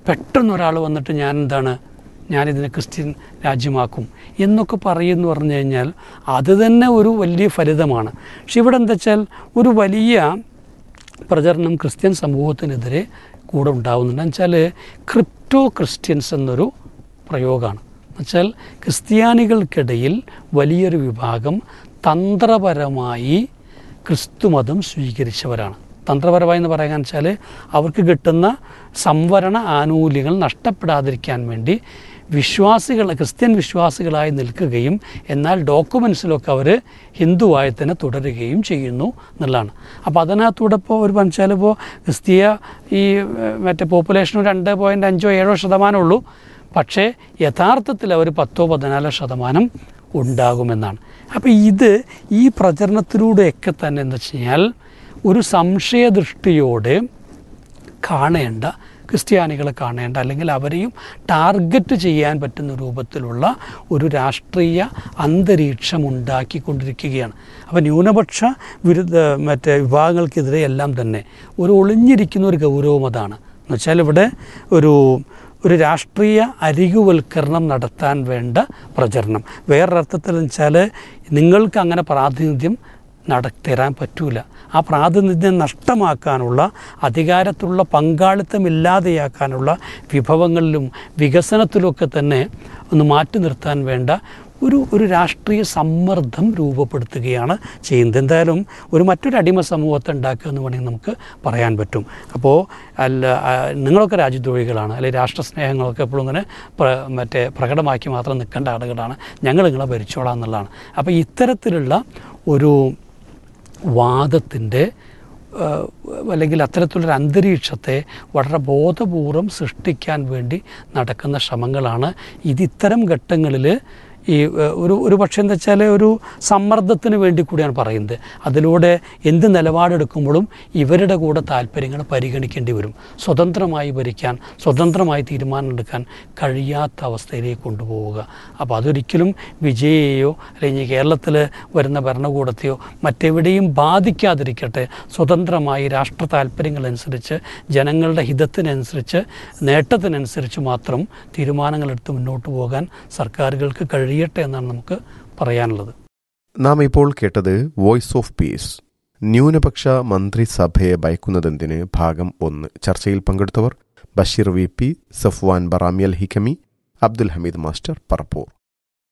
പെട്ടെന്ന് ഒരാൾ വന്നിട്ട് ഞാൻ എന്താണ് ഞാനിതിനെ ക്രിസ്ത്യൻ രാജ്യമാക്കും എന്നൊക്കെ പറയുമെന്ന് പറഞ്ഞു കഴിഞ്ഞാൽ അത് തന്നെ ഒരു വലിയ ഫലിതമാണ് പക്ഷെ ഇവിടെ എന്താ വെച്ചാൽ ഒരു വലിയ പ്രചരണം ക്രിസ്ത്യൻ സമൂഹത്തിനെതിരെ കൂടെ ഉണ്ടാവുന്നുണ്ട് വെച്ചാൽ ക്രിപ്റ്റോ ക്രിസ്ത്യൻസ് എന്നൊരു പ്രയോഗമാണ് എന്നുവെച്ചാൽ ക്രിസ്ത്യാനികൾക്കിടയിൽ വലിയൊരു വിഭാഗം തന്ത്രപരമായി ക്രിസ്തുമതം സ്വീകരിച്ചവരാണ് തന്ത്രപരമായി എന്ന് പറയാൻ വെച്ചാൽ അവർക്ക് കിട്ടുന്ന സംവരണ ആനുകൂല്യങ്ങൾ നഷ്ടപ്പെടാതിരിക്കാൻ വേണ്ടി വിശ്വാസികൾ ക്രിസ്ത്യൻ വിശ്വാസികളായി നിൽക്കുകയും എന്നാൽ ഡോക്യുമെൻസിലൊക്കെ അവർ ഹിന്ദുവായി തന്നെ തുടരുകയും ചെയ്യുന്നു എന്നുള്ളതാണ് അപ്പോൾ അതിനകത്തൂടെ ഇപ്പോൾ ഒരു പറഞ്ഞാൽ ഇപ്പോൾ ക്രിസ്തീയ ഈ ഏഹ്, മറ്റേ പോപ്പുലേഷൻ രണ്ട് പോയിൻറ്റ് അഞ്ചോ ഏഴോ ശതമാനമുള്ളൂ പക്ഷേ യഥാർത്ഥത്തിൽ അവർ പത്തോ പതിനാലോ ശതമാനം ഉണ്ടാകുമെന്നാണ് അപ്പോൾ ഇത് ഈ പ്രചരണത്തിലൂടെയൊക്കെ തന്നെ എന്താ വെച്ച് കഴിഞ്ഞാൽ ഒരു സംശയദൃഷ്ടിയോടെ കാണേണ്ട ക്രിസ്ത്യാനികളെ കാണേണ്ട അല്ലെങ്കിൽ അവരെയും ടാർഗറ്റ് ചെയ്യാൻ പറ്റുന്ന രൂപത്തിലുള്ള ഒരു രാഷ്ട്രീയ അന്തരീക്ഷം ഉണ്ടാക്കിക്കൊണ്ടിരിക്കുകയാണ് അപ്പോൾ ന്യൂനപക്ഷ വിരുദ്ധ മറ്റേ വിഭാഗങ്ങൾക്കെതിരെ എല്ലാം തന്നെ ഒരു ഒളിഞ്ഞിരിക്കുന്ന ഒരു ഗൗരവം അതാണ് എന്നുവെച്ചാൽ ഇവിടെ ഒരു ഒരു രാഷ്ട്രീയ അരികുവൽക്കരണം നടത്താൻ വേണ്ട പ്രചരണം വേറൊരർത്ഥത്തിൽ വെച്ചാൽ നിങ്ങൾക്ക് അങ്ങനെ പ്രാതിനിധ്യം നടത്തരാൻ പറ്റൂല ആ പ്രാതിനിധ്യം നഷ്ടമാക്കാനുള്ള അധികാരത്തിലുള്ള പങ്കാളിത്തം ഇല്ലാതെയാക്കാനുള്ള വിഭവങ്ങളിലും വികസനത്തിലുമൊക്കെ തന്നെ ഒന്ന് മാറ്റി നിർത്താൻ വേണ്ട ഒരു ഒരു രാഷ്ട്രീയ സമ്മർദ്ദം രൂപപ്പെടുത്തുകയാണ് ചെയ്യുന്നത് എന്തായാലും ഒരു മറ്റൊരു അടിമ സമൂഹത്തെ ഉണ്ടാക്കുക എന്ന് വേണമെങ്കിൽ നമുക്ക് പറയാൻ പറ്റും അപ്പോൾ അല്ല ആ, നിങ്ങളൊക്കെ രാജ്യദ്രോഹികളാണ് അല്ലെങ്കിൽ രാഷ്ട്രസ്നേഹങ്ങളൊക്കെ എപ്പോഴും ഇങ്ങനെ പ്ര മറ്റേ പ്രകടമാക്കി മാത്രം നിൽക്കേണ്ട ആളുകളാണ് ഞങ്ങൾ നിങ്ങളെ ഭരിച്ചോളാം എന്നുള്ളതാണ് അപ്പോൾ ഇത്തരത്തിലുള്ള ഒരു വാദത്തിൻ്റെ ഏഹ്, അല്ലെങ്കിൽ അത്തരത്തിലൊരു അന്തരീക്ഷത്തെ വളരെ ബോധപൂർവം സൃഷ്ടിക്കാൻ വേണ്ടി നടക്കുന്ന ശ്രമങ്ങളാണ് ഇത് ഇത്തരം ഘട്ടങ്ങളിൽ ഈ ഏഹ്, ഒരു ഒരു പക്ഷേ എന്താ വെച്ചാൽ ഒരു സമ്മർദ്ദത്തിന് വേണ്ടി കൂടിയാണ് പറയുന്നത് അതിലൂടെ എന്ത് നിലപാടെടുക്കുമ്പോഴും ഇവരുടെ കൂടെ താല്പര്യങ്ങൾ പരിഗണിക്കേണ്ടി വരും സ്വതന്ത്രമായി ഭരിക്കാൻ സ്വതന്ത്രമായി തീരുമാനമെടുക്കാൻ കഴിയാത്ത അവസ്ഥയിലേക്ക് കൊണ്ടുപോവുക അപ്പോൾ അതൊരിക്കലും വിജയെയോ അല്ലെങ്കിൽ കേരളത്തിൽ വരുന്ന ഭരണകൂടത്തെയോ മറ്റെവിടെയും ബാധിക്കാതിരിക്കട്ടെ സ്വതന്ത്രമായി രാഷ്ട്ര താല്പര്യങ്ങളനുസരിച്ച് ജനങ്ങളുടെ ഹിതത്തിനനുസരിച്ച് നേട്ടത്തിനനുസരിച്ച് മാത്രം തീരുമാനങ്ങളെടുത്ത് മുന്നോട്ട് പോകാൻ സർക്കാരുകൾക്ക് കഴിയട്ടെ എന്നാണ് നമുക്ക് പറയാനുള്ളത് നാം ഇപ്പോൾ കേട്ടത് വോയിസ് ഓഫ് പീസ് ന്യൂനപക്ഷ മന്ത്രിസഭയെ ഭയക്കുന്നതെന്തിന് ഭാഗം ഒന്ന് ചർച്ചയിൽ പങ്കെടുത്തവർ ബഷീർ വി പി സഫ്വാൻ ബറാമിയൽ ഹിക്കമി അബ്ദുൽ ഹമീദ് മാസ്റ്റർ പറപ്പൂർ